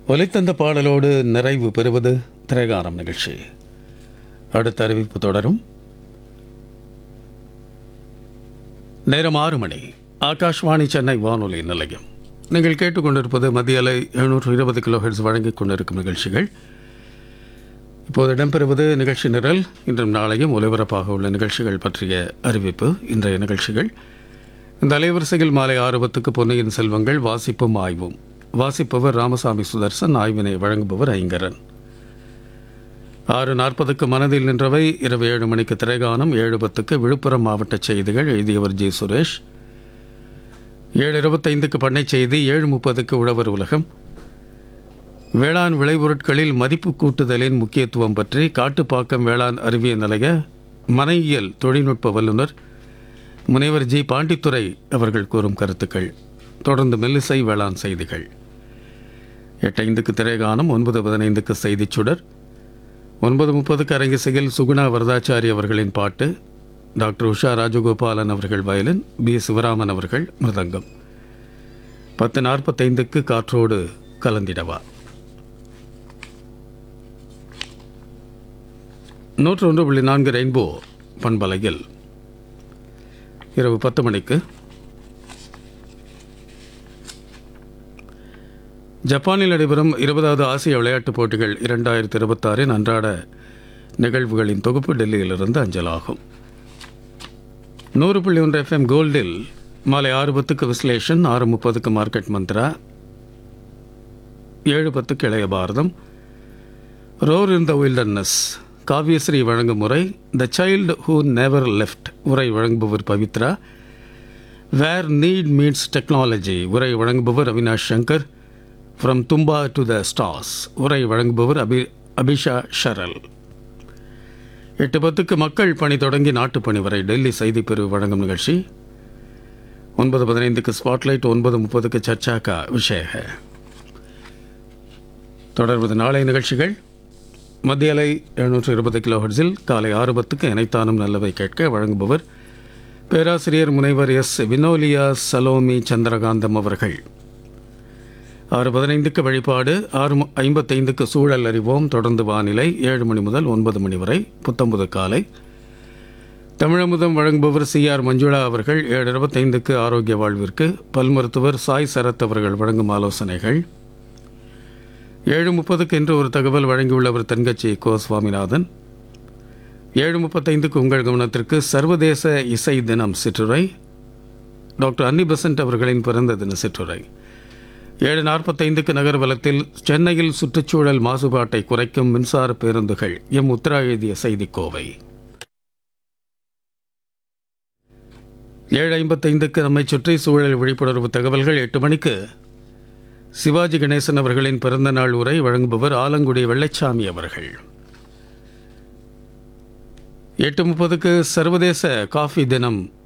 ஒலித்தந்த பாடலோடு நிறைவு பெறுவது திரைகாரம் நிகழ்ச்சி அடுத்த அறிவிப்பு தொடரும் நேரம் ஆறு மணி ஆகாஷ்வாணி சென்னை வானொலி நிலையம் நீங்கள் கேட்டுக்கொண்டிருப்பது மத்திய அலை எழுநூற்று இருபது கிலோ ஹெர்ட்ஸ் வழங்கிக் கொண்டிருக்கும் நிகழ்ச்சிகள் இப்போது இடம்பெறுவது நிகழ்ச்சி நிரல் இன்றும் நாளையும் ஒலிபரப்பாக உள்ள நிகழ்ச்சிகள் பற்றிய அறிவிப்பு இன்றைய நிகழ்ச்சிகள் இந்த அலைவரிசையில் மாலை ஆறு பத்துக்கு பொன்னியின் செல்வங்கள் வாசிப்பும் ஆய்வும் வாசிப்பவர் ராமசாமி சுதர்சன் ஆய்வினை வழங்குபவர் ஐங்கரன் ஆறு நாற்பதுக்கு மனதில் நின்றவை இரவு ஏழு மணிக்கு திரைகானம் ஏழு பத்துக்கு விழுப்புரம் மாவட்ட செய்திகள் எழுதியவர் ஜி சுரேஷ் ஏழு இருபத்தைந்துக்கு பண்ணை செய்தி ஏழு முப்பதுக்கு உழவர் உலகம் வேளாண் விளைபொருட்களில் மதிப்பு கூட்டுதலின் முக்கியத்துவம் பற்றி காட்டுப்பாக்கம் வேளாண் அறிவியல் நிலைய மனையியல் தொழில்நுட்ப வல்லுநர் முனைவர் ஜி பாண்டித்துரை அவர்கள் கூறும் கருத்துக்கள் தொடர்ந்து மெல்லிசை வேளாண் செய்திகள் எட்டு ஐந்துக்கு திரைகானம் ஒன்பது பதினைந்துக்கு செய்திச் சுடர் ஒன்பது முப்பதுக்கு அரங்கிசையில் சுகுணா வரதாச்சாரி அவர்களின் பாட்டு டாக்டர் உஷா ராஜகோபாலன் அவர்கள் வயலின் பி சிவராமன் அவர்கள் மிருதங்கம் பத்து நாற்பத்தைந்துக்கு காற்றோடு கலந்திடவா நூற்று ஒன்று புள்ளி நான்கு ரெயின்போ பண்பலையில் இரவு பத்து மணிக்கு ஜப்பானில் நடைபெறும் இருபதாவது ஆசிய விளையாட்டுப் போட்டிகள் இரண்டாயிரத்தி இருபத்தாறின் அன்றாட நிகழ்வுகளின் தொகுப்பு டெல்லியிலிருந்து அஞ்சலாகும் நூறு புள்ளி ஒன்று எஃப்எம் கோல்டில் மாலை ஆறு பத்துக்கு விஸ்லேஷன் ஆறு முப்பதுக்கு மார்க்கெட் மந்த்ரா ஏழு பத்துக்கு இளைய பாரதம் ரோர் இன் த வில்டர்னஸ் காவியஸ்ரீ வழங்கும் முறை the child who never left உரை வழங்குபவர் Pavithra where need meets technology உரை வழங்குபவர் Avinash Shankar from Thumba to the stars உரை வழங்குபவர் அபி அபிஷா ஷரல் எட்டு பத்துக்கு மக்கள் பணி தொடங்கி நாட்டுப் பணி வரை டெல்லி செய்திப் பிரிவு வழங்கும் நிகழ்ச்சி ஒன்பது பதினைந்துக்கு ஸ்பாட்லைட் ஒன்பது முப்பதுக்கு சர்ச்சாக்கா விஷேக தொடர்வது நாளை நிகழ்ச்சிகள் மத்திய அலை எழுநூற்று இருபது கிலோ ஹெர்ட்ஸில் காலை ஆறு பத்துக்கு இணைத்தானும் நல்லவை கேட்க வழங்குபவர் பேராசிரியர் முனைவர் எஸ் வினோலியா சலோமி சந்திரகாந்தம் அவர்கள் ஆறு பதினைந்துக்கு வழிபாடு ஆறு மு- ஐம்பத்தைந்துக்கு சூழல் அறிவோம் தொடர்ந்து வானிலை ஏழு மணி முதல் ஒன்பது மணி வரை புத்தம்புது காலை தமிழமுதம் வழங்குபவர் சி ஆர் மஞ்சுளா அவர்கள் ஏழு இருபத்தைந்துக்கு ஆரோக்கிய வாழ்விற்கு பல் மருத்துவர் சாய் சரத் அவர்கள் வழங்கும் ஆலோசனைகள் ஏழு முப்பதுக்கு என்று ஒரு தகவல் வழங்கியுள்ளவர் தென்கட்சி கோ சுவாமிநாதன் ஏழு முப்பத்தைந்துக்கு உங்கள் கவனத்திற்கு சர்வதேச இசை தினம் சிற்றுரை டாக்டர் அன்னி பெசன்ட் அவர்களின் பிறந்த தின சிற்றுரை ஏழு நாற்பத்தைந்துக்கு நகர்வலத்தில் சென்னையில் சுற்றுச்சூழல் மாசுபாட்டை குறைக்கும் மின்சார பேருந்துகள் எம் உத்தரா எழுதிய செய்திக்கோவை ஏழு ஐம்பத்தைந்துக்கு நம்மை சுற்றி சூழல் விழிப்புணர்வு தகவல்கள் எட்டு மணிக்கு சிவாஜி கணேசன் அவர்களின் பிறந்தநாள் உரை வழங்குபவர் ஆலங்குடி வெள்ளைச்சாமி அவர்கள் எட்டு முப்பதுக்கு சர்வதேச காஃபி தினம்